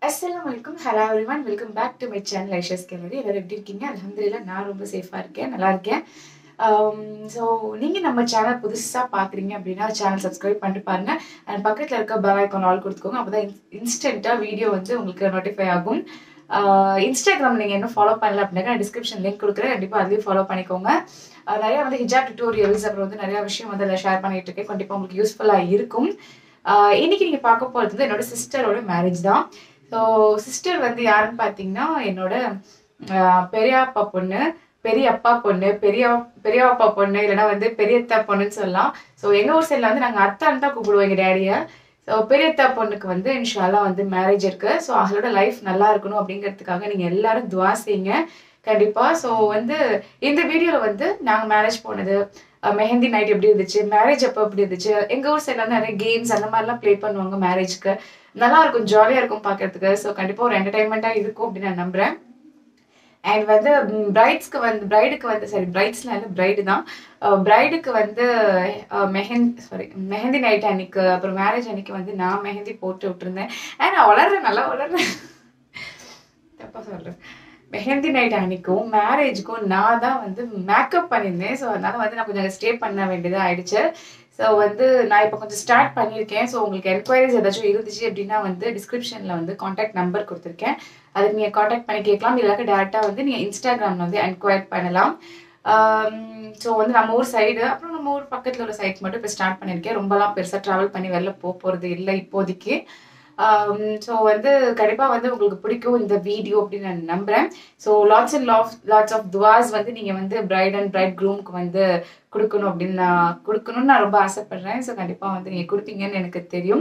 அஸ்ஸலாமு அலைக்கும் hello everyone welcome back to my channel Aisha's gallery எல்லாரும் எப்படி இருக்கீங்க அல்ஹம்துலில்லாஹ் நான் ரொம்ப சேஃபாக இருக்கேன் நல்லா இருக்கேன் ஸோ நீங்கள் நம்ம சேனல் புதுசாக பார்க்குறீங்க அப்படின்னா சேனல் சப்ஸ்கிரைப் பண்ணிட்டு பாருங்க அண்ட் பக்கத்தில் இருக்க பெல் ஐக்கான் ஆல் கொடுத்துக்கோங்க அப்போ தான் இன்ஸ்டண்ட்டாக வீடியோ வந்து உங்களுக்கு நோட்டிஃபை ஆகும் இன்ஸ்டாகிராம் நீங்கள் இன்னும் ஃபாலோ பண்ணல அப்படின்னா டிஸ்கிரிப்ஷன் லிங்க் கொடுக்குறேன் கண்டிப்பாக அதுலேயும் ஃபாலோ பண்ணிக்கோங்க அஹ் நிறைய வந்து ஹிஜாப் டியூட்டோரியல்ஸ் அப்புறம் வந்து நிறைய விஷயம் வந்து அதில் ஷேர் பண்ணிட்டு இருக்கேன் கண்டிப்பாக உங்களுக்கு யூஸ்ஃபுல்லாக இருக்கும் அஹ் இன்னைக்கு நீங்கள் பார்க்க போகிறது வந்து என்னோட சிஸ்டரோட மேரேஜ் தான் ஸோ சிஸ்டர் வந்து யாருன்னு பார்த்தீங்கன்னா என்னோட அஹ், பெரியப்பா பொண்ணு பெரியப்பா பொண்ணு பெரிய பெரியப்பா பொண்ணு இல்லைன்னா வந்து பெரியத்தா பொண்ணுன்னு சொல்லலாம் ஸோ எங்கள் ஊர் சைடில் வந்து நாங்கள் அத்தான்னு தான் கூப்பிடுவோம் எங்கள் டேடியை ஸோ பெரியத்தா பொண்ணுக்கு வந்து இன்ஷால்லா வந்து மேரேஜ் இருக்கு ஸோ அவளோட லைஃப் நல்லா இருக்கணும் அப்படிங்கிறதுக்காக நீங்கள் எல்லாரும் துவா செய்யுங்க கண்டிப்பாக ஸோ வந்து இந்த வீடியோவில் வந்து நாங்கள் மேரேஜ் போனது அஹ், மெஹந்தி நைட் எப்படி இருந்துச்சு மேரேஜ் அப்போ எப்படி இருந்துச்சு எங்கள் ஊர் சைடில் வந்து நிறைய கேம்ஸ் அந்த மாதிரிலாம் ப்ளே பண்ணுவாங்க மேரேஜ்க்கு நல்லா இருக்கும் ஜாலியாக இருக்கும் பார்க்கறதுக்கு ஸோ கண்டிப்பாக ஒரு என்டர்டைன்மெண்ட்டாக இருக்கும் அப்படின்னு நான் நம்புகிறேன் அண்ட் வந்து பிரைட்ஸ்க்கு வந்து பிரைடுக்கு வந்து சாரி பிரைட்ஸ்லாம் இல்லை பிரைடு தான் பிரைடுக்கு வந்து மெஹந்தி சாரி மெஹந்தி நைட் அன்னைக்கு அப்புறம் மேரேஜ் அன்னைக்கு வந்து நான் மெஹந்தி போட்டு விட்டுருந்தேன் அண்ட் நான் வளர்றேன் நல்லா வளர்றேன் தப்பா சொல்கிறேன் மெஹந்தி நைட் அன்னைக்கும் மேரேஜுக்கும் நான் தான் வந்து மேக்கப் பண்ணியிருந்தேன் ஸோ அதனால வந்து நான் கொஞ்சம் ஸ்டே பண்ண வேண்டியதாக ஆயிடுச்சு ஸோ வந்து நான் இப்போ கொஞ்சம் ஸ்டார்ட் பண்ணியிருக்கேன் ஸோ உங்களுக்கு என்கொயரிஸ் ஏதாச்சும் இருந்துச்சு அப்படின்னா வந்து டிஸ்கிரிப்ஷனில் வந்து காண்டாக்ட் நம்பர் கொடுத்துருக்கேன் அதுக்கு நீங்கள் காண்டாக்ட் பண்ணி கேட்கலாம் இல்லாக்க டேரெக்டாக வந்து நீங்கள் இன்ஸ்டாகிராமில் வந்து என்கொயர் பண்ணலாம் ஸோ வந்து நம்ம ஊர் சைடு அப்புறம் நம்ம ஊர் பக்கத்தில் உள்ள சைட் மட்டும் இப்போ ஸ்டார்ட் பண்ணியிருக்கேன் ரொம்பலாம் பெருசாக ட்ராவல் பண்ணி வெளில போக போகிறது இல்லை இப்போதைக்கு ஸோ வந்து கண்டிப்பாக வந்து உங்களுக்கு பிடிக்கும் இந்த வீடியோ அப்படின்னு நான் நம்புகிறேன் so lots and laugh lots of துவாஸ் வந்து நீங்கள் வந்து பிரைட் அண்ட் பிரைட் க்ரூம்க்கு வந்து கொடுக்கணும் அப்படின்னு நான் கொடுக்கணும்னு நான் ரொம்ப ஆசைப்படுறேன் ஸோ கண்டிப்பாக வந்து நீங்கள் கொடுப்பீங்கன்னு எனக்கு தெரியும்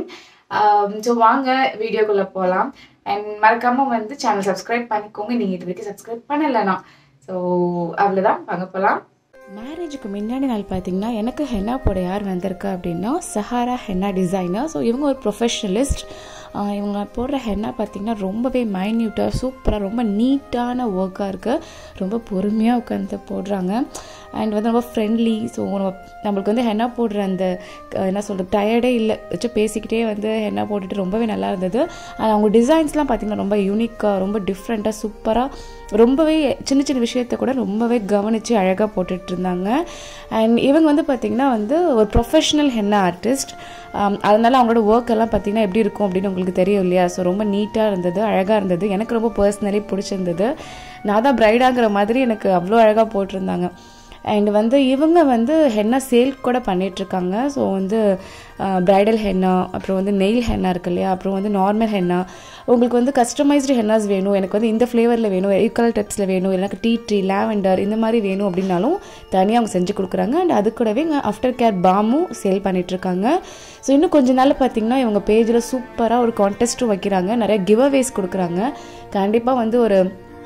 ஸோ வாங்க வீடியோக்குள்ளே போகலாம் அண்ட் மறக்காமல் வந்து சேனல் சப்ஸ்கிரைப் பண்ணிக்கோங்க நீங்கள் இது வரைக்கும் சப்ஸ்கிரைப் பண்ணலைனா ஸோ அவ்வளோதான் வாங்க போகலாம் மேரேஜுக்கு முன்னாடி நாள் பார்த்தீங்கன்னா எனக்கு ஹென்னா போட யார் வந்திருக்கா அப்படின்னா சஹாரா ஹென்னா டிசைனர் ஸோ இவங்க ஒரு ப்ரொஃபஷனலிஸ்ட் இவங்க போடுற ஹென்னா பார்த்தீங்கன்னா ரொம்பவே மைன்யூட்டாக சூப்பராக ரொம்ப நீட்டான ஒர்க்காக இருக்குது ரொம்ப பொறுமையாக உட்காந்து போடுறாங்க அண்ட் வந்து ரொம்ப ஃப்ரெண்ட்லி ஸோ நம்மளுக்கு வந்து ஹென்னா போடுற அந்த அஹ், என்ன சொல்கிறது டயர்டே இல்லை வச்சு பேசிக்கிட்டே வந்து ஹென்னா போட்டுட்டு ரொம்பவே நல்லா இருந்தது அண்ட் அவங்க டிசைன்ஸ்லாம் பார்த்தீங்கன்னா ரொம்ப யூனிக்காக ரொம்ப டிஃப்ரெண்ட்டாக சூப்பராக ரொம்பவே சின்ன சின்ன விஷயத்தை கூட ரொம்பவே கவனித்து அழகாக போட்டுட்டு இருந்தாங்க அண்ட் இவங்க வந்து பார்த்திங்கன்னா வந்து ஒரு ப்ரொஃபஷனல் ஹென்னா ஆர்டிஸ்ட் அதனால அவங்களோட ஒர்க் எல்லாம் பார்த்திங்கன்னா எப்படி இருக்கும் அப்படின்னு உங்களுக்கு தெரியும் இல்லையா ஸோ ரொம்ப நீட்டாக இருந்தது அழகாக இருந்தது எனக்கு ரொம்ப பர்சனலி பிடிச்சிருந்தது நான் தான் பிரைடாங்கிற மாதிரி எனக்கு அவ்வளோ அழகாக போட்டிருந்தாங்க அண்ட் வந்து இவங்க வந்து ஹென்னா சேல் கூட பண்ணிகிட்ருக்காங்க ஸோ வந்து ப்ரைடல் ஹென்னா அப்புறம் வந்து நெயில் ஹென்னா இருக்கு இல்லையா அப்புறம் வந்து நார்மல் ஹென்னா உங்களுக்கு வந்து கஸ்டமைஸ்டு ஹென்னாஸ் வேணும் எனக்கு வந்து இந்த ஃப்ளேவரில் வேணும் ஈக்குவல் டெப்ஸில் வேணும் எனக்கு டீ ட்ரீ லாவெண்டர் இந்த மாதிரி வேணும் அப்படின்னாலும் தனியாக அவங்க செஞ்சு கொடுக்குறாங்க அண்ட் அது கூடவே ஆஃப்டர் கேர் பாமும் சேல் பண்ணிகிட்ருக்காங்க ஸோ இன்னும் கொஞ்ச நாள் பார்த்தீங்கன்னா இவங்க பேஜில் சூப்பராக ஒரு கான்டெஸ்ட்டும் வைக்கிறாங்க நிறைய கிவ் அவேஸ் கொடுக்குறாங்க கண்டிப்பாக வந்து ஒரு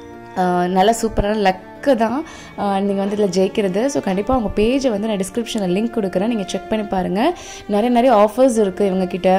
ஆஹ் நல்ல சூப்பரான லக்கு தான் நீங்கள் வந்து இதில் ஜெயிக்கிறது ஸோ கண்டிப்பாக உங்கள் பேஜை வந்து நான் டிஸ்கிரிப்ஷனில் லிங்க் கொடுக்குறேன் நீங்கள் செக் பண்ணி பாருங்கள் நிறைய நிறைய ஆஃபர்ஸ் இருக்குது இவங்கக்கிட்ட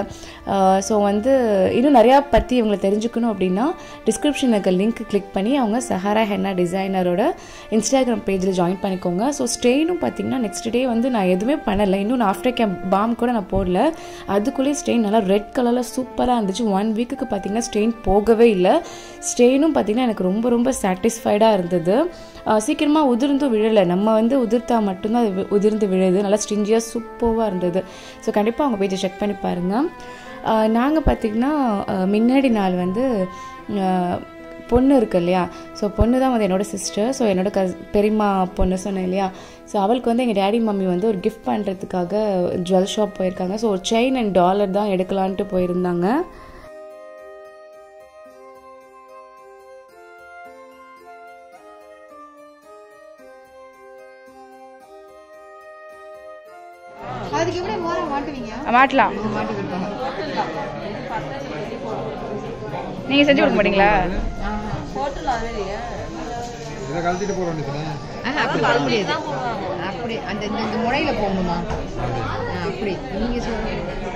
ஸோ வந்து இன்னும் நிறையா பற்றி இவங்களை தெரிஞ்சுக்கணும் அப்படின்னா டிஸ்கிரிப்ஷனில் இருக்க லிங்க் கிளிக் பண்ணி அவங்க சஹாரா ஹென்னா டிசைனரோட இன்ஸ்டாகிராம் பேஜில் ஜாயின் பண்ணிக்கோங்க ஸோ ஸ்டெயினும் பார்த்தீங்கன்னா நெக்ஸ்ட் டே வந்து நான் எதுவுமே பண்ணலை இன்னும் நான் ஆஃப்டர் கேம்ப் பாம் கூட நான் போடல அதுக்குள்ளேயே ஸ்டெயின் நல்லா ரெட் கலரில் சூப்பராக இருந்துச்சு ஒன் வீக்குக்கு பார்த்தீங்கன்னா ஸ்டெயின் போகவே இல்லை ஸ்டெயினும் பார்த்தீங்கன்னா எனக்கு ரொம்ப ரொம்ப சாட்டிஸ்ஃபைடாக இருந்தது சீக்கிரமாக உதிர்ந்தும் விழலை நம்ம வந்து உதிர்த்தா மட்டும்தான் அது வி- உதிர்ந்து விழுது நல்லா ஸ்டிஞ்சியாக சூப்பராக இருந்தது ஸோ கண்டிப்பாக அவங்க பேஜை செக் பண்ணி பாருங்கள் நாங்கள் பார்த்திங்கன்னா முன்னாடி நாள் வந்து ஆஹ், பொண்ணு இருக்கு இல்லையா ஸோ பொண்ணு தான் வந்து என்னோட சிஸ்டர் ஸோ என்னோட கஸ் பெரியம்மா பொண்ணு சொன்னேன் இல்லையா ஸோ அவளுக்கு வந்து எங்கள் டேடி மம்மி வந்து ஒரு கிஃப்ட் பண்ணுறதுக்காக ஜுவல் ஷாப் போயிருக்காங்க ஸோ ஒரு செயின் அண்ட் டாலர் தான் எடுக்கலான்ட்டு போயிருந்தாங்க அதுக்கு எப்படி மோரம் மாட்டுவீங்க மாட்டலாம் மாட்டி விடுவாங்க நீங்கள் செஞ்சு கொடுக்க மாட்டீங்களா இதை கழட்டிட்டு போற வேண்டியதுதானே ஆஹா, அப்படி போட முடியாது அப்படி அந்த இந்த இந்த முனையில போகணுமா ஆ, அப்படி நீங்க சொல்லுங்க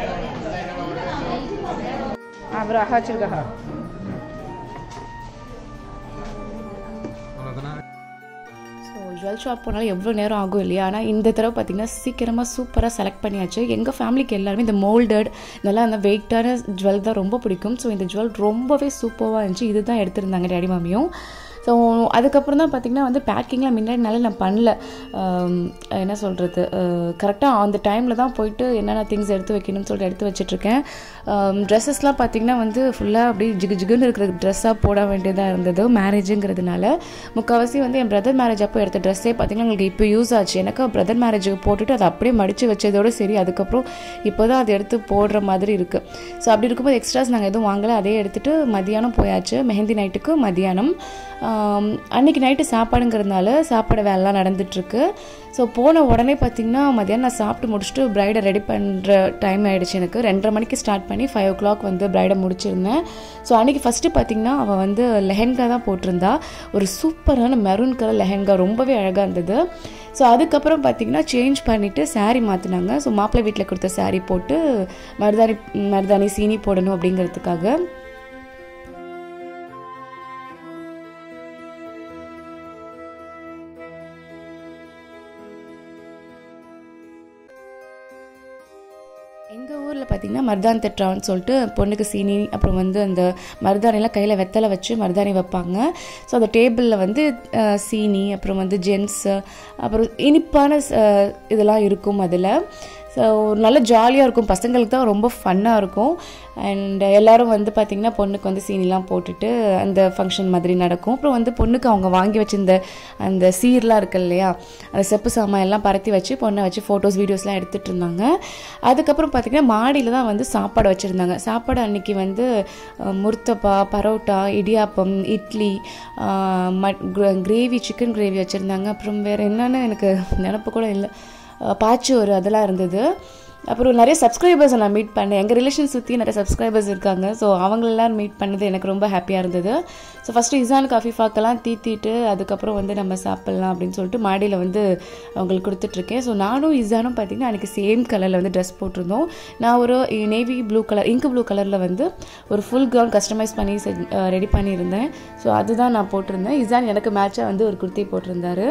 அப்புறம் அஹா வச்சிருக்கா அவ்வளோதானே ஸோ ஜுவல் ஷாப் போனாலும் எவ்வளோ நேரம் ஆகும் இல்லையா ஆனால் இந்த தடவை பார்த்தீங்கன்னா சீக்கிரமாக சூப்பராக செலக்ட் பண்ணியாச்சு எங்கள் ஃபேமிலிக்கு எல்லாருமே இந்த மோல்டட் நல்லா அந்த வெயிட்டான ஜுவல் தான் ரொம்ப பிடிக்கும் ஸோ இந்த ஜுவல் ரொம்பவே சூப்பராக இருந்துச்சு இதுதான் எடுத்திருந்தாங்க டேடி மாமியும் ஸோ அதுக்கப்புறம் தான் பார்த்திங்கன்னா வந்து பேக்கிங்லாம் முன்னாடினால நான் பண்ணல ஆம், என்ன சொல்கிறது கரெக்டாக அந்த டைமில் தான் போயிட்டு என்னென்ன திங்ஸ் எடுத்து வைக்கணும்னு சொல்லிட்டு எடுத்து வச்சிட்ருக்கேன் ட்ரெஸ்ஸஸ்லாம் பார்த்திங்கன்னா வந்து ஃபுல்லாக அப்படியே ஜிகு ஜிகுன்னு இருக்கிற ட்ரெஸ்ஸாக போட வேண்டியதாக இருந்தது மேரேஜுங்கிறதுனால முக்கால்வாசி வந்து என் பிரதர் மேரேஜ் அப்போ எடுத்த ட்ரெஸ்ஸே பார்த்திங்கன்னா உங்களுக்கு இப்போ யூஸ் ஆச்சு எனக்கு பிரதர் மேரேஜுக்கு போட்டுட்டு அதை அப்படியே மடித்து வச்சதோட சரி அதுக்கப்புறம் இப்போ தான் அதை எடுத்து போடுற மாதிரி இருக்குது ஸோ அப்படி இருக்கும்போது எக்ஸ்ட்ராஸ் நாங்கள் எதுவும் வாங்கலை அதே எடுத்துகிட்டு மதியானம் போயாச்சு மெஹந்தி நைட்டுக்கு மதியானம் ஆம், அன்னைக்கு நைட்டு சாப்பாடுங்கிறதுனால சாப்பாடு வேலைலாம் நடந்துட்டுருக்கு ஸோ போன உடனே பார்த்திங்கன்னா மதியானம் நான் சாப்பிட்டு முடிச்சுட்டு ப்ரைடை ரெடி பண்ணுற டைம் ஆகிடுச்சு எனக்கு ரெண்டரை மணிக்கு ஸ்டார்ட் பண்ணி ஃபைவ் ஓ கிளாக் வந்து ப்ரைடை முடிச்சிருந்தேன் ஸோ அன்றைக்கி ஃபஸ்ட்டு பார்த்திங்கன்னா அவள் வந்து லெஹெங்கா தான் போட்டிருந்தா ஒரு சூப்பரான மெரூன் கலர் லெஹெங்கா ரொம்பவே அழகாக இருந்தது ஸோ அதுக்கப்புறம் பார்த்திங்கன்னா சேஞ்ச் பண்ணிவிட்டு saree மாற்றினாங்க ஸோ மாப்பிள்ளை வீட்டில் கொடுத்த saree போட்டு மருதாணி மருதாணி சீனி போடணும் அப்படிங்கிறதுக்காக எங்கள் ஊரில் பார்த்தீங்கன்னா மருதாணி தட்டுறான்னு சொல்லிட்டு பொண்ணுக்கு சீனி அப்புறம் வந்து அந்த மருதாணிலாம் கையில் வெத்தலை வச்சு மருதாணி வைப்பாங்க ஸோ அந்த டேபிளில் வந்து அஹ், சீனி அப்புறம் வந்து ஜென்ஸு அப்புறம் இனிப்பான அஹ், இதெல்லாம் இருக்கும் அதில் ஸோ நல்ல ஜாலியாக இருக்கும் பசங்களுக்கு தான் ரொம்ப ஃபன்னாக இருக்கும் அண்ட் எல்லாரும் வந்து பார்த்திங்கன்னா பொண்ணுக்கு வந்து சீனிலாம் போட்டுட்டு அந்த ஃபங்க்ஷன் மாதிரி நடக்கும் அப்புறம் வந்து பொண்ணுக்கு அவங்க வாங்கி வச்சிருந்த அந்த சீர்லாம் இருக்கு இல்லையா அந்த செப்பு சாமான் எல்லாம் பரத்தி வச்சு பொண்ணை வச்சு ஃபோட்டோஸ் வீடியோஸ்லாம் எடுத்துகிட்டு இருந்தாங்க அதுக்கப்புறம் பார்த்திங்கன்னா மாடியில் தான் வந்து சாப்பாடு வச்சுருந்தாங்க சாப்பாடு அன்னைக்கு வந்து அஹ், முர்த்தப்பா parotta idiyappam idli gravy chicken gravy வச்சுருந்தாங்க அப்புறம் வேறு என்னென்னு எனக்கு நினப்பு கூட இல்லை பாச்சோறு அதெல்லாம் இருந்தது அப்புறம் நிறைய சப்ஸ்கிரைபர்ஸை நான் மீட் பண்ணேன் எங்கள் ரிலேஷன் சுற்றி நிறைய சப்ஸ்கிரைபர்ஸ் இருக்காங்க ஸோ அவங்களெல்லாம் மீட் பண்ணது எனக்கு ரொம்ப ஹாப்பியாக இருந்தது ஸோ ஃபஸ்ட்டு இசானுக்கு அஃபீஃபாக்கெல்லாம் தீத்திட்டு அதுக்கப்புறம் வந்து நம்ம சாப்பிட்லாம் அப்படின்னு சொல்லிட்டு மாடியில் வந்து அவங்களுக்கு கொடுத்துட்ருக்கேன் ஸோ நானும் இசானும் பார்த்தீங்கன்னா அன்றைக்கி சேம் கலரில் வந்து ட்ரெஸ் போட்டிருந்தோம் நான் ஒரு நேவி ப்ளூ கலர் இங்கு ப்ளூ கலரில் வந்து ஒரு ஃபுல் கவுன் கஸ்டமைஸ் பண்ணி ரெடி பண்ணியிருந்தேன் ஸோ அதுதான் நான் போட்டிருந்தேன் இசான் எனக்கு மேட்சாக வந்து ஒரு குர்த்தி போட்டிருந்தாரு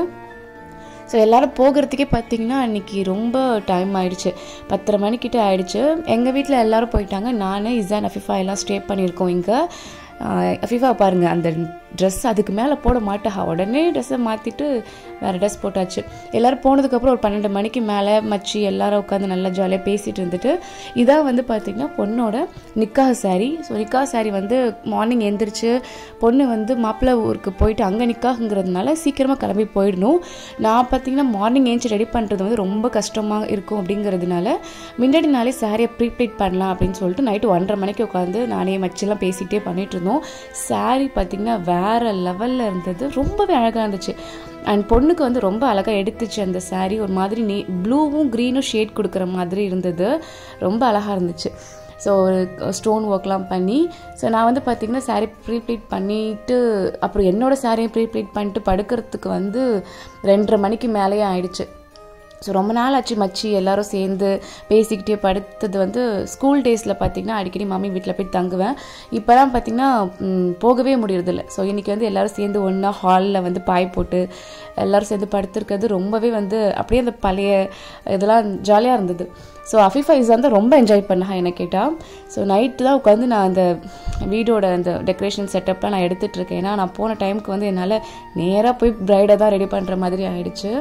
ஸோ எல்லாரும் போகிறதுக்கே பார்த்தீங்கன்னா அன்றைக்கி ரொம்ப டைம் ஆயிடுச்சு பத்தரை மணிக்கிட்ட ஆயிடுச்சு எங்கள் வீட்டில் எல்லாரும் போயிட்டாங்க நான் இசான் அஃபிஃபா எல்லாம் ஸ்டே பண்ணியிருக்கோம் இங்கே அஃபிஃபா பாருங்கள் அந்த ட்ரெஸ் அதுக்கு மேலே போட மாட்டா உடனே ட்ரெஸ்ஸை மாற்றிட்டு வேறு ட்ரெஸ் போட்டாச்சு எல்லோரும் போனதுக்கப்புறம் ஒரு பன்னெண்டு மணிக்கு மேலே மச்சி எல்லாரும் உட்காந்து நல்லா ஜாலியாக பேசிகிட்டு இருந்துட்டு இதான் வந்து பார்த்திங்கன்னா பொண்ணோட நிக்காஹ் saree ஸோ நிக்காஹ் saree வந்து மார்னிங் எந்திரிச்சு பொண்ணு வந்து மாப்பிள்ளை ஊருக்கு போயிட்டு அங்கே நிக்காஹுங்கிறதுனால சீக்கிரமாக கிளம்பி போயிடணும் நான் பார்த்தீங்கன்னா மார்னிங் ஏஞ்சி ரெடி பண்ணுறது வந்து ரொம்ப கஷ்டமாக இருக்கும் அப்படிங்கிறதுனால முன்னாடி நாளே சாரியை ப்ரீப்ளீட் பண்ணலாம் அப்படின்னு சொல்லிட்டு நைட்டு ஒன்றரை மணிக்கு உட்காந்து நானே மச்செல்லாம் பேசிகிட்டே பண்ணிட்டு இருந்தோம் saree பார்த்திங்கன்னா வேறு லெவலில் இருந்தது ரொம்பவே அழகாக இருந்துச்சு அண்ட் பொண்ணுக்கு வந்து ரொம்ப அழகாக எடுத்துச்சு அந்த saree ஒரு மாதிரி நீ ப்ளூவும் க்ரீனும் ஷேட் கொடுக்குற மாதிரி இருந்தது ரொம்ப அழகாக இருந்துச்சு ஸோ ஸ்டோன் ஒர்க்லாம் பண்ணி ஸோ நான் வந்து பார்த்திங்கன்னா saree ப்ரீப்ளீட் பண்ணிவிட்டு அப்புறம் என்னோட சாரியும் ப்ரீப்ளீட் பண்ணிட்டு படுக்கிறதுக்கு வந்து ரெண்டரை மணிக்கு மேலேயே ஆயிடுச்சு ஸோ ரொம்ப நாள் ஆச்சு மச்சி எல்லாரும் சேர்ந்து பேசிக்கிட்டே படுத்தது வந்து ஸ்கூல் டேஸில் பார்த்திங்கன்னா அடிக்கடி மாமி வீட்டில் போய் தங்குவேன் இப்போலாம் பார்த்திங்கன்னா ம், போகவே முடியறதில்ல ஸோ இன்றைக்கி வந்து எல்லாரும் சேர்ந்து ஒன்றா ஹாலில் வந்து பாய் போட்டு எல்லாரும் சேர்ந்து படுத்திருக்கிறது ரொம்பவே வந்து அப்படியே அந்த பழைய இதெல்லாம் ஜாலியாக இருந்தது ஸோ அஃபிஃபா இஸ் வந்து ரொம்ப என்ஜாய் பண்ணா என்ன கேட்டால் ஸோ நைட்டு தான் உட்காந்து நான் அந்த வீடோட அந்த டெக்கரேஷன் செட்டப்லாம் நான் எடுத்துகிட்டு இருக்கேன் ஏன்னா நான் போன டைமுக்கு வந்து என்னால் நேராக போய் ப்ரைடை தான் ரெடி பண்ணுற மாதிரி ஆயிடுச்சு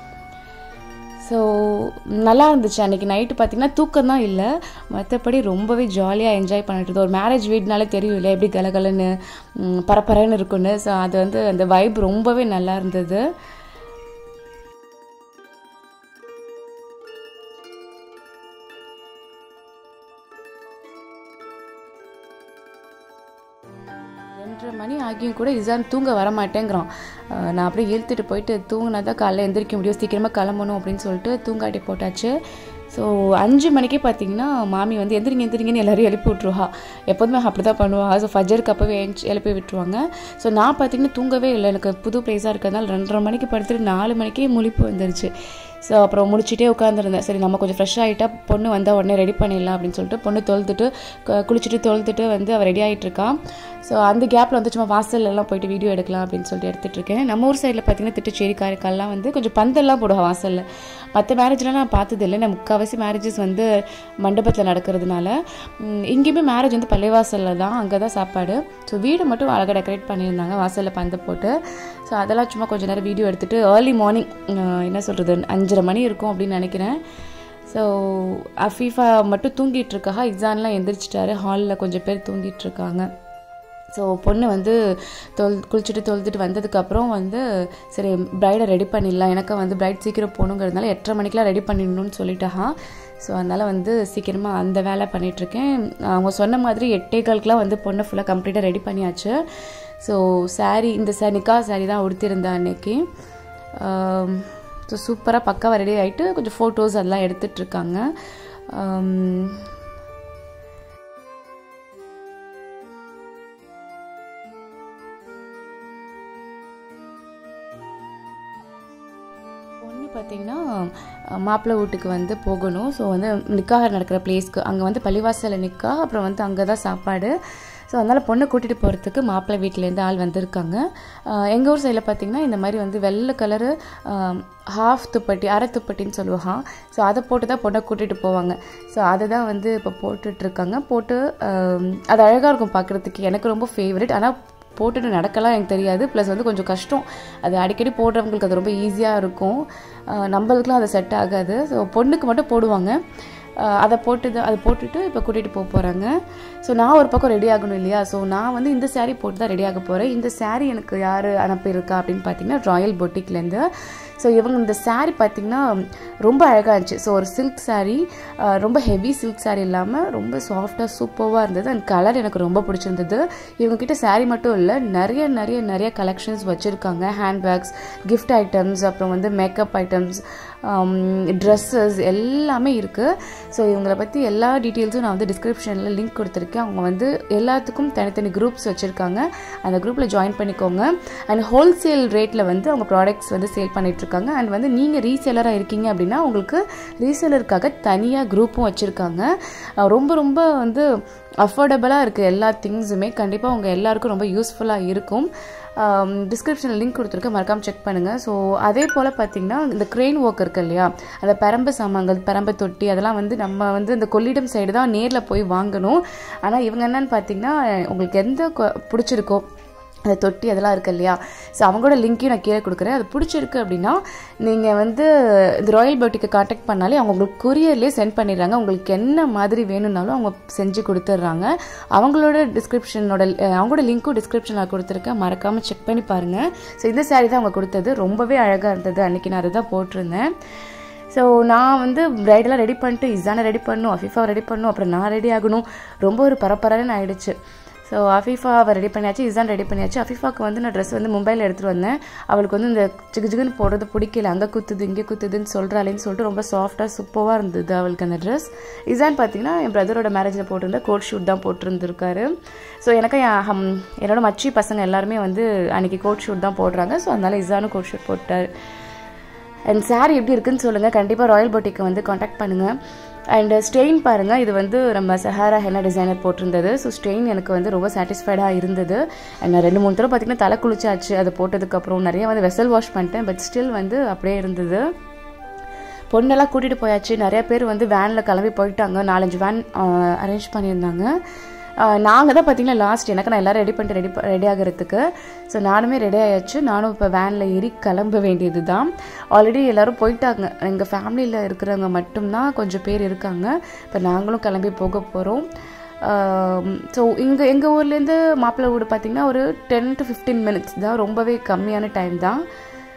ஸோ நல்லா இருந்துச்சு அன்றைக்கி நைட்டு பார்த்தீங்கன்னா தூக்கம் தான் இல்லை மற்றபடி ரொம்பவே ஜாலியாக என்ஜாய் பண்ணிட்டு இருந்தோம் ஒரு மேரேஜ் வீட்னாலே தெரியும் இல்லையா எப்படி கலகலன்னு ம், பரபரன்னு இருக்குன்னு ஸோ அது வந்து அந்த வைப் ரொம்பவே நல்லா இருந்தது ரெண்டரை மணி ஆகியும் கூட இசான் தூங்க வர மாட்டேங்கிறான் அஹ் நான் அப்படியே இழுத்துட்டு போயிட்டு தூங்கினா தான் காலைல எந்திரிக்க முடியும் சீக்கிரமாக கிளம்பணும் அப்படின்னு சொல்லிட்டு தூங்காட்டி போட்டாச்சு ஸோ அஞ்சு மணிக்கே பார்த்தீங்கன்னா மாமி வந்து எந்திரிங்க எந்திரிங்கன்னு எல்லாரும் எழுப்பி விட்ருவா எப்போதுமே அப்படி தான் பண்ணுவா ஸோ ஃபஜருக்கு அப்போவே எழுந்துச்சு எழுப்பி விட்டுருவாங்க ஸோ நான் பார்த்தீங்கன்னா தூங்கவே இல்லை எனக்கு புது ப்ளேஸாக இருக்கிறதுனால ரெண்டரை மணிக்கு படுத்துட்டு நாலு மணிக்கே முழிப்பு வந்துருச்சு ஸோ அப்புறம் முடிச்சிட்டே உட்காந்துருந்தேன் சரி நம்ம கொஞ்சம் ஃப்ரெஷ் ஆகிட்டா பொண்ணு வந்தால் உடனே ரெடி பண்ணிடலாம் அப்படின்னு சொல்லிட்டு பொண்ணு தொழுத்துட்டு கு- குளிச்சுட்டு தொழுத்துட்டு வந்து அவள் ரெடி ஆகிட்டு இருக்கா ஸோ அந்த கேப்பில் வந்து சும்மா வாசல்ல எல்லாம் போயிட்டு வீடியோ எடுக்கலாம் அப்படின்னு சொல்லிட்டு எடுத்துட்டு இருக்கேன் நம்ம ஊர் சைடில் பார்த்தீங்கன்னா திட்டுச்சேரி காரைக்கால்லாம் வந்து கொஞ்சம் பந்தல்லாம் போடுவாங்க வாசலில் மற்ற மேரேஜ்லாம் நான் பார்த்தது இல்லை நான் முக்கால்வாசி மேரேஜஸ் வந்து மண்டபத்தில் நடக்கிறதுனால ம், இங்கேயுமே மேரேஜ் வந்து பள்ளிவாசலில் தான் அங்கே தான் சாப்பாடு ஸோ வீடு மட்டும் அழகாக டெக்கரேட் பண்ணியிருந்தாங்க வாசலில் பந்து போட்டு ஸோ அதெல்லாம் சும்மா கொஞ்ச நேரம் வீடியோ எடுத்துகிட்டு ஏர்லி மார்னிங் என்ன சொல்கிறது அஞ்சரை மணி இருக்கும் அப்படின்னு நினைக்கிறேன் ஸோ அஃபீஃபா மட்டும் தூங்கிட்டு இருக்கா இக்ஸான்லாம் எந்திரிச்சிட்டாரு ஹாலில் கொஞ்சம் பேர் தூங்கிட்டு இருக்காங்க ஸோ பொண்ணு வந்து தொல் குளிச்சுட்டு தொழுதுட்டு வந்ததுக்கப்புறம் வந்து சரி ப்ரைடை ரெடி பண்ணிடலாம் எனக்கு வந்து பிரைட் சீக்கிரம் போகணுங்கிறதுனால எட்டரை மணிக்கெலாம் ரெடி பண்ணிடணும்னு சொல்லிட்டான் ஸோ அதனால் வந்து சீக்கிரமாக அந்த வேலை பண்ணிகிட்ருக்கேன் அவங்க சொன்ன மாதிரி எட்டேகாலுக்குலாம் வந்து பொண்ணை ஃபுல்லாக கம்ப்ளீட்டாக ரெடி பண்ணியாச்சு ஸோ saree இந்த சா நிக்கா saree தான் உடுத்திருந்தேன் அன்னைக்கு ஸோ சூப்பராக பக்காவாக ரெடி ஆகிட்டு கொஞ்சம் ஃபோட்டோஸ் அதெல்லாம் எடுத்துகிட்ருக்காங்க பொண்ணு பார்த்தீங்கன்னா மாப்பிள்ளை வீட்டுக்கு வந்து போகணும் ஸோ வந்து நிக்காக நடக்கிற பிளேஸ்க்கு அங்கே வந்து பள்ளிவாசலில் நிக்கா அப்புறம் வந்து அங்கே தான் சாப்பாடு ஸோ அதனால் பொண்ணை கூட்டிகிட்டு போகிறதுக்கு மாப்பிள்ளை வீட்டிலேருந்து ஆள் வந்திருக்காங்க எங்கள் ஊர் சைடில் பார்த்தீங்கன்னா இந்த மாதிரி வந்து வெள்ளை கலரு ஹாஃப் துப்பட்டி அரை துப்பட்டின்னு சொல்லுவாங்க ஸோ அதை போட்டு தான் பொண்ணை கூட்டிகிட்டு போவாங்க ஸோ அதை தான் வந்து இப்போ போட்டுட்ருக்காங்க போட்டு ஆம், அது அழகாக இருக்கும் பார்க்குறதுக்கு எனக்கு ரொம்ப ஃபேவரட் ஆனால் போட்டுட்டு நடக்கலாம் எனக்கு தெரியாது ப்ளஸ் வந்து கொஞ்சம் கஷ்டம் அது அடிக்கடி போடுறவங்களுக்கு அது ரொம்ப ஈஸியாக இருக்கும் அஹ் நம்மளுக்குலாம் அது செட் ஆகாது ஸோ பொண்ணுக்கு மட்டும் போடுவாங்க அஹ் அதை போட்டு தான் அதை போட்டுட்டு இப்போ கூட்டிகிட்டு போக போகிறாங்க ஸோ நான் ஒரு பக்கம் ரெடி ஆகணும் இல்லையா ஸோ நான் வந்து இந்த saree போட்டு தான் ரெடி ஆக போகிறேன் இந்த saree எனக்கு யார் அனுப்பியிருக்கா அப்படின்னு பார்த்தீங்கன்னா ராயல் பொட்டிக்லேருந்து ஸோ இவங்க இந்த saree பார்த்தீங்கன்னா ரொம்ப அழகாக இருந்துச்சு ஸோ ஒரு சில்க் saree அஹ் ரொம்ப ஹெவி சில்க் saree இல்லாமல் ரொம்ப சாஃப்டாக சூப்பராக இருந்தது அண்ட் கலர் எனக்கு ரொம்ப பிடிச்சிருந்தது இவங்ககிட்ட saree மட்டும் இல்லை நிறைய நிறைய நிறைய கலெக்ஷன்ஸ் வச்சுருக்காங்க ஹேண்ட்பேக்ஸ் கிஃப்ட் ஐட்டம்ஸ் அப்புறம் வந்து மேக்கப் ஐட்டம்ஸ் ட்ரெஸ்ஸஸ் எல்லாமே இருக்குது ஸோ இவங்களை பற்றி எல்லா டீட்டெயில்ஸும் நான் வந்து டிஸ்கிரிப்ஷனில் லிங்க் கொடுத்துருக்கேன் அவங்க வந்து எல்லாத்துக்கும் தனித்தனி குரூப்ஸ் வச்சுருக்காங்க அந்த குரூப்பில் ஜாயின் பண்ணிக்கோங்க அண்ட் ஹோல்சேல் ரேட்டில் வந்து அவங்க ப்ராடக்ட்ஸ் வந்து சேல் பண்ணிகிட்ருக்காங்க அண்ட் வந்து நீங்கள் ரீசேலராக இருக்கீங்க அப்படின்னா உங்களுக்கு ரீசேலருக்காக தனியாக குரூப்பும் வச்சுருக்காங்க ரொம்ப ரொம்ப வந்து அஃபோர்டபுளாக இருக்குது எல்லா திங்ஸுமே கண்டிப்பாக உங்கள் எல்லாருக்கும் ரொம்ப யூஸ்ஃபுல்லாக இருக்கும் டிஸ்கிரிப்ஷனில் லிங்க் கொடுத்துருக்கேன் மறக்காம செக் பண்ணுங்கள் ஸோ அதே போல் பார்த்தீங்கன்னா இந்த க்ரெயின் ஒர்க் இருக்கு இல்லையா அந்த பெரம்பு சாமான்கள் பெரம்பு தொட்டி அதெல்லாம் வந்து நம்ம வந்து இந்த கொள்ளிடம் சைடு தான் நேரில் போய் வாங்கணும் ஆனால் இவங்க என்னன்னு பார்த்தீங்கன்னா உங்களுக்கு எந்த கொ- பிடிச்சிருக்கோ அந்த தொட்டி அதெல்லாம் இருக்கு இல்லையா ஸோ அவங்களோட லிங்க்கையும் நான் கீழே கொடுக்குறேன் அது பிடிச்சிருக்கு அப்படின்னா நீங்கள் வந்து இந்த ராயல் பியூட்டிக்கு காண்டாக்ட் பண்ணாலே அவங்க உங்களுக்கு கொரியர்லேயே சென்ட் பண்ணிடுறாங்க உங்களுக்கு என்ன மாதிரி வேணும்னாலும் அவங்க செஞ்சு கொடுத்துட்றாங்க அவங்களோட டிஸ்கிரிப்ஷனோட அவங்களோட லிங்க்கும் டிஸ்கிரிப்ஷனில் கொடுத்துருக்கேன் மறக்காமல் செக் பண்ணி பாருங்கள் ஸோ இந்த saree தான் அவங்க கொடுத்தது ரொம்பவே அழகாக இருந்தது அன்றைக்கி நான் அதை தான் போட்டிருந்தேன் ஸோ நான் வந்து பிரைடெல்லாம் ரெடி பண்ணிட்டு இசானை ரெடி பண்ணணும் அஃபீஃபாவை ரெடி பண்ணணும் அப்புறம் நான் ரெடி ஆகணும் ரொம்ப ஒரு பரபரன்னு ஆயிடுச்சு ஸோ அஃபீஃபாவை ரெடி பண்ணியாச்சு இசான் ரெடி பண்ணியாச்சு அஃபீஃபாக்கு வந்து நான் ட்ரெஸ் வந்து மும்பையில் எடுத்துகிட்டு வந்தேன் அவளுக்கு வந்து இந்த ஜிகு ஜிகுன்னு போடுறது பிடிக்கல அங்கே குத்துது இங்கே குத்துதுன்னு சொல்கிறாளேன்னு சொல்லிட்டு ரொம்ப சாஃப்டாக சூப்பராக இருந்தது அவளுக்கு அந்த ட்ரெஸ் இசான் பார்த்தீங்கன்னா என் பிரதரோட மேரேஜில் போட்டிருந்த கோட் ஷூட் தான் போட்டிருந்துருக்காரு ஸோ எனக்கு என் ஹம், என்னோட மச்சி பசங்க எல்லாருமே வந்து அன்றைக்கி கோட் ஷூட் தான் போடுறாங்க ஸோ அதனால இசானும் கோட் ஷூட் போட்டார் அண்ட் saree எப்படி இருக்குன்னு சொல்லுங்கள் கண்டிப்பாக ராயல் பொட்டிக்கு வந்து காண்டாக்ட் பண்ணுங்கள் அண்ட் ஸ்டெயின் பாருங்கள் இது வந்து நம்ம சஹாரா ஹென்னா டிசைனர் போட்டிருந்தது ஸோ ஸ்டெயின் எனக்கு வந்து ரொம்ப சாட்டிஸ்ஃபைடாக இருந்தது அண்ட் நான் ரெண்டு மூணு தடவை பார்த்தீங்கன்னா தலை குளிச்சாச்சு அது போட்டதுக்கப்புறம் நிறைய வந்து வெசல் வாஷ் பண்ணிட்டேன் பட் ஸ்டில் வந்து அப்படியே இருந்தது பொண்ணெல்லாம் கூட்டிகிட்டு போயாச்சு நிறைய பேர் வந்து வேனில் கிளம்பி போயிட்டாங்க நாலஞ்சு வேன் அரேஞ்ச் பண்ணியிருந்தாங்க நாங்கள் தான் பார்த்தீங்கன்னா லாஸ்ட் எனக்கு நான் எல்லோரும் ரெடி பண்ணிட்டு ரெடி ரெடி ஆகிறதுக்கு ஸோ நானுமே ரெடி ஆயாச்சு நானும் இப்போ வேனில் ஏறி கிளம்ப வேண்டியது தான் ஆல்ரெடி எல்லோரும் போயிட்டாங்க எங்கள் ஃபேமிலியில் இருக்கிறவங்க மட்டும்தான் கொஞ்சம் பேர் இருக்காங்க இப்போ நாங்களும் கிளம்பி போக போகிறோம் ஸோ இங்கே எங்கள் ஊர்லேருந்து மாப்பிள்ளை வீடு பார்த்திங்கன்னா ஒரு டென் டு ஃபிஃப்டீன் மினிட்ஸ் தான் ரொம்பவே கம்மியான டைம் தான்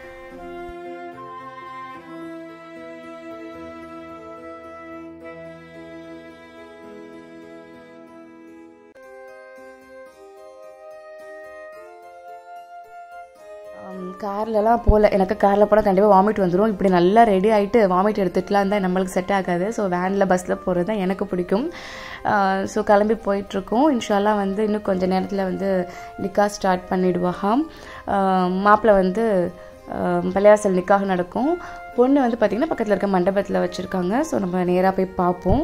கார்லலாம் போகல எனக்கு காரில் போனால் கண்டிப்பாக வாமிட் வந்துடும் இப்படி நல்லா ரெடி ஆகிட்டு வாமிட் எடுத்துக்கலாம் தான் நம்மளுக்கு செட் ஆகாது ஸோ வேனில் பஸ்ஸில் போகிறது தான் எனக்கு பிடிக்கும் ஸோ கிளம்பி போயிட்டுருக்கோம் இன்ஷால்லா வந்து இன்னும் கொஞ்சம் நேரத்தில் வந்து நிக்கா ஸ்டார்ட் பண்ணிடுவாங்க மாப்பிள்ளை வந்து பள்ளியாசல் நிக்காக நடக்கும் பொண்ணு வந்து பார்த்திங்கன்னா பக்கத்தில் இருக்க மண்டபத்தில் வச்சுருக்காங்க ஸோ நம்ம நேராக போய் பார்ப்போம்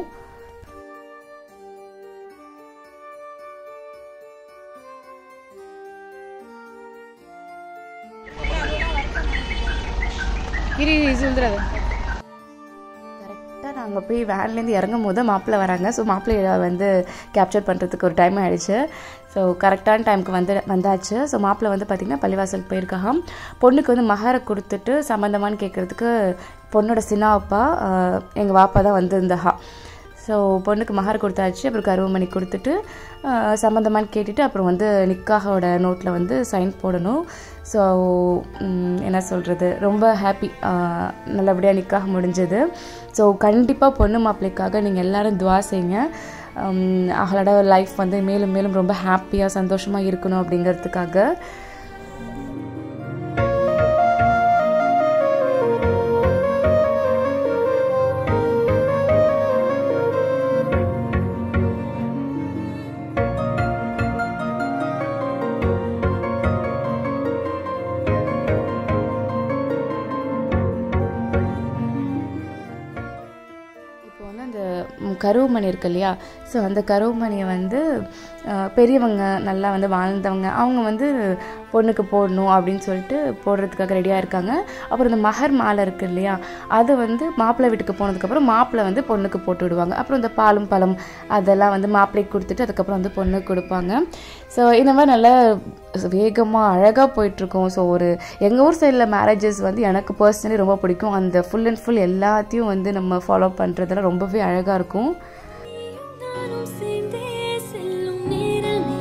இரு சுந்தராத கரெக்டாக நாங்கள் போய் வேன்லேருந்து இறங்கும் போது மாப்பிள்ளை வராங்க ஸோ மாப்பிள்ளையை வந்து கேப்சர் பண்ணுறதுக்கு ஒரு டைம் ஆயிடுச்சு ஸோ கரெக்டான டைமுக்கு வந்து வந்தாச்சு ஸோ மாப்பிள்ளை வந்து பார்த்திங்கன்னா பள்ளிவாசல் போயிருக்காங்க பொண்ணுக்கு வந்து மகாரை கொடுத்துட்டு சம்மந்தமான்னு கேட்குறதுக்கு பொண்ணோட சின்ன அப்பா எங்கள் வாப்பா தான் வந்திருந்தஹா ஸோ பொண்ணுக்கு மகார் கொடுத்தாச்சு அப்புறம் கருவமணி கொடுத்துட்டு ஆஹ், சம்மந்தமான்னு கேட்டுட்டு அப்புறம் வந்து நிக்காகோட நோட்டில் வந்து சைன் போடணும் ஸோ என்ன சொல்கிறது ரொம்ப ஹாப்பி நல்லபடியாக நிக்காக முடிஞ்சது ஸோ கண்டிப்பாக பொண்ணு மாப்பிள்ளைக்காக நீங்கள் எல்லாரும் துவா செய்யுங்க உம், அவளோட லைஃப் வந்து மேலும் மேலும் ரொம்ப ஹாப்பியாக சந்தோஷமாக இருக்கணும் அப்படிங்கிறதுக்காக இப்போ வந்து அந்த ம், கருவமணி இருக்கு இல்லையா ஸோ அந்த கருவமணியை வந்து அஹ், பெரியவங்க நல்லா வந்து வாழ்ந்தவங்க அவங்க வந்து பொண்ணுக்கு போடணும் அப்படின்னு சொல்லிட்டு போடுறதுக்காக ரெடியாக இருக்காங்க அப்புறம் இந்த மகர் மாலை இருக்கு இல்லையா அது வந்து மாப்பிள்ளை வீட்டுக்கு போனதுக்கப்புறம் மாப்பிள்ளை வந்து பொண்ணுக்கு போட்டு விடுவாங்க அப்புறம் இந்த பாலும் பழம் அதெல்லாம் வந்து மாப்பிள்ளைக்கு கொடுத்துட்டு அதுக்கப்புறம் வந்து பொண்ணுக்கு கொடுப்பாங்க ஸோ இந்த மாதிரி நல்லா வேகமாக அழகாக போயிட்டுருக்கோம் ஸோ ஒரு எங்கள் ஊர் சைடில் மேரேஜஸ் வந்து எனக்கு பர்சனலி ரொம்ப பிடிக்கும் அந்த ஃபுல் அண்ட் ஃபுல் எல்லாத்தையும் வந்து நம்ம ஃபாலோ பண்ணுறதுலாம் ரொம்பவே அழகாக இருக்கும் நானும் சேர்ந்தே செல்லும் நேரமே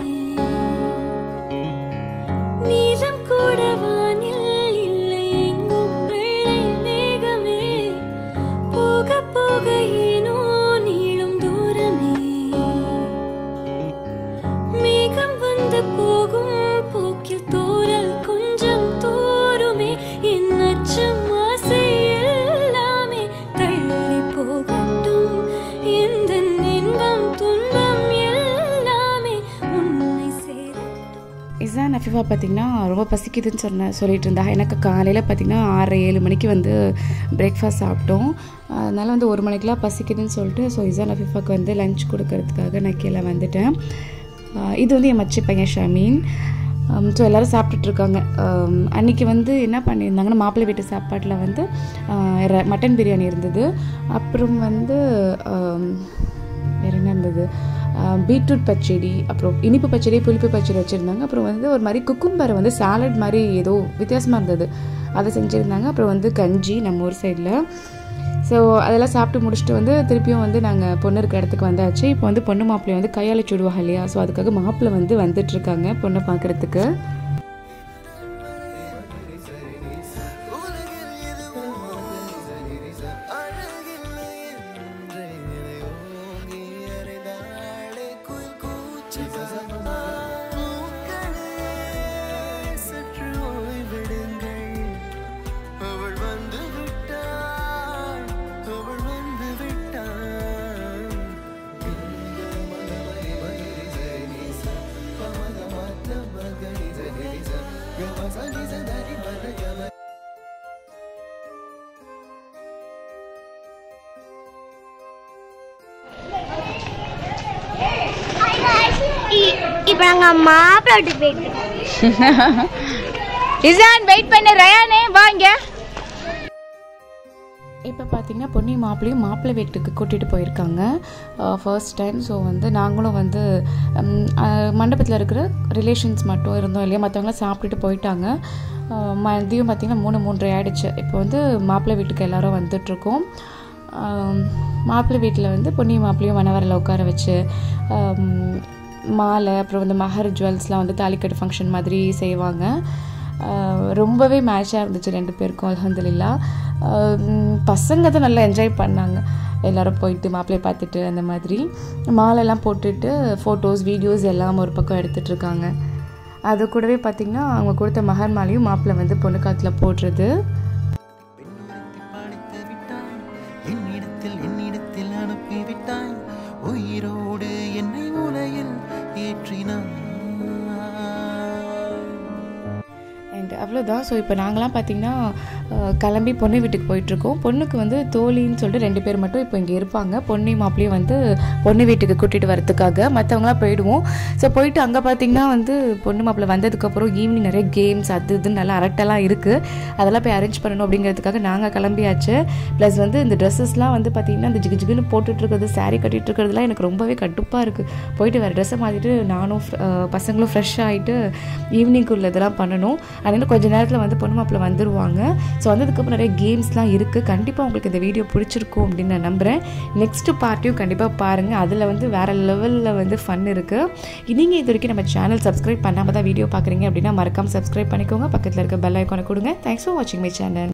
நீரம் கூட வானில் இல்லை எங்கும் வெள்ளை மேகமே போக போக ஏனோ நீளும் தூரமே மேகம் வந்து போகும் போக்கில் தோரல் கொஞ்சம் தோறுமே என் அச்சம் ஆசை எல்லாமே தள்ளி போகட்டும் எந்த இன்பம் துன்பம் எல்லாமே உன்னை சேரட்டும் இசான் அஃபிஃபா பார்த்திங்கன்னா ரொம்ப பசிக்குதுன்னு சொன்ன சொல்லிட்டு இருந்தா எனக்கு காலையில் பார்த்திங்கன்னா ஆறரை ஏழு மணிக்கு வந்து பிரேக்ஃபாஸ்ட் சாப்பிட்டோம் அதனால் வந்து ஒரு மணிக்கெலாம் பசிக்குதுன்னு சொல்லிட்டு ஸோ இசான் அஃபிஃபாக்கு வந்து லஞ்ச் கொடுக்கறதுக்காக நான் கீழே வந்துட்டேன் ஆஹ் இது வந்து என் மச்சி பையன் ஷமீன் ஸோ எல்லோரும் சாப்பிட்டுட்ருக்காங்க அன்றைக்கி வந்து என்ன பண்ணியிருந்தாங்கன்னா மாப்பிள்ளை வீட்டு சாப்பாட்டில் வந்து ஆஹ் ர- மட்டன் பிரியாணி இருந்தது அப்புறம் வந்து ஆம், வேறு என்ன இருந்தது பீட்ரூட் பச்சடி அப்புறம் இனிப்பு பச்சடி புளிப்பு பச்சடி வச்சுருந்தாங்க அப்புறம் வந்து ஒரு மாதிரி குக்கும்பரை வந்து சாலட் மாதிரி ஏதோ வித்தியாசமாக இருந்தது அதை செஞ்சுருந்தாங்க அப்புறம் வந்து கஞ்சி நம்ம ஊர் சைடில் ஸோ அதெல்லாம் சாப்பிட்டு முடிச்சுட்டு வந்து திருப்பியும் வந்து நாங்கள் பொண்ணு இருக்கிற இடத்துக்கு வந்தாச்சு இப்போ வந்து பொண்ணு மாப்பிள்ளை வந்து கையால் சுடுவாங்க இல்லையா ஸோ அதுக்காக மாப்பிள்ளை வந்து வந்துட்டுருக்காங்க பொண்ணை பார்க்குறதுக்கு அவள் வந்து விட்டாள் அவள் வந்து விட்டாள் இப்போ நாங்கள் மாப்பிள்ளை வீட்டுக்கு போயிட்டு இசான் வெயிட் பண்ணு ரயானே வாங்க இப்போ பார்த்தீங்கன்னா பொன்னி மாப்பிள்ளையும் மாப்பிள்ளை வீட்டுக்கு கூட்டிகிட்டு போயிருக்காங்க ஃபர்ஸ்ட் டைம் ஸோ வந்து நாங்களும் வந்து மண்டபத்தில் இருக்கிற ரிலேஷன்ஸ் மட்டும் இருந்தோம் இல்லையா மற்றவங்களாம் சாப்பிட்டுட்டு போயிட்டாங்க அஹ் மதியம் பார்த்திங்கன்னா மூணு மூன்றரை ஆயிடுச்சு இப்போ வந்து மாப்பிள்ளை வீட்டுக்கு எல்லாரும் வந்துட்ருக்கோம் மாப்பிள்ளை வீட்டில் வந்து பொன்னி மாப்பிள்ளையும் மணவரில் உட்கார வச்சு ஆம், மாலை அப்புறம் வந்து மஹர் ஜுவல்ஸ்லாம் வந்து தாலிக்கட்டு ஃபங்க்ஷன் மாதிரி செய்வாங்க ஆஹ் ரொம்பவே மேட்சாக இருந்துச்சு ரெண்டு பேருக்கும் அலமதுல்லா பசங்க தான் நல்லா என்ஜாய் பண்ணாங்க எல்லாரும் போயிட்டு மாப்பிள்ளையை பார்த்துட்டு அந்த மாதிரி மாலைலாம் போட்டுட்டு ஃபோட்டோஸ் வீடியோஸ் எல்லாம் ஒரு பக்கம் எடுத்துட்டு இருக்காங்க அது கூடவே பார்த்திங்கன்னா அவங்க கொடுத்த மகர் மாலையும் மாப்பிள்ளை வந்து பொண்ணு காத்தில் போடுறது படைத்து விட்டாய் என்னிடத்தில் என்னிடத்தில் அனுப்பி விட்டாய் உயிரோடு என்னை உலகில் ஏற்றினாய் அண்ட் அவ்வளோதான் ஸோ இப்போ நாங்களாம் பார்த்தீங்கன்னா அஹ், கிளம்பி பொண்ணு வீட்டுக்கு போயிட்டுருக்கோம் பொண்ணுக்கு வந்து தோழின்னு சொல்லிட்டு ரெண்டு பேர் மட்டும் இப்போ இங்கே இருப்பாங்க பொண்ணு மாப்பிளையும் வந்து பொண்ணு வீட்டுக்கு கூட்டிகிட்டு வரதுக்காக மற்றவங்களாம் போயிடுவோம் ஸோ போயிட்டு அங்கே பார்த்தீங்கன்னா வந்து பொண்ணு மாப்பிள்ளை வந்ததுக்கப்புறம் ஈவினிங் நிறைய கேம்ஸ் அது இதுன்னு நல்லா அரட்டெல்லாம் இருக்குது அதெல்லாம் போய் அரேஞ்ச் பண்ணணும் அப்படிங்கிறதுக்காக நாங்கள் கிளம்பியாச்சு ப்ளஸ் வந்து இந்த ட்ரெஸ்ஸஸ்லாம் வந்து பார்த்தீங்கன்னா இந்த ஜிகு ஜிகுன்னு போட்டுட்டு இருக்கிறது saree கட்டிட்டு இருக்கிறதுலாம் எனக்கு ரொம்பவே கடுப்பாக இருக்குது போயிட்டு வேறு ட்ரெஸ்ஸை மாற்றிட்டு நானும் fr- அஹ் பசங்களும் ஃப்ரெஷ் ஆகிட்டு ஈவினிங்குள்ள இதெல்லாம் பண்ணணும் அதனால கொஞ்ச நேரத்தில் வந்து பொண்ணு மாப்பிள்ளை வந்துருவாங்க ஸோ வந்ததுக்கப்புறம் நிறைய கேம்ஸ்லாம் இருக்குது கண்டிப்பாக உங்களுக்கு இந்த வீடியோ பிடிச்சிருக்கும் அப்படின்னு நான் நம்புகிறேன் நெக்ஸ்ட் பார்ட்டியும் கண்டிப்பாக பாருங்கள் அதில் வந்து வேறு லெவலில் வந்து ஃபன் இருக்குது நீங்கள் இது வரைக்கும் நம்ம சேனல் சப்ஸ்கிரைப் பண்ணாமல் தான் வீடியோ பார்க்குறீங்க அப்படின்னா மறக்காம சப்ஸ்கிரைப் பண்ணிக்கோங்க பக்கத்தில் இருக்க பெல் ஐக்கானை கொடுங்க தேங்க்ஸ் ஃபார் வாட்சிங் மை சேனல்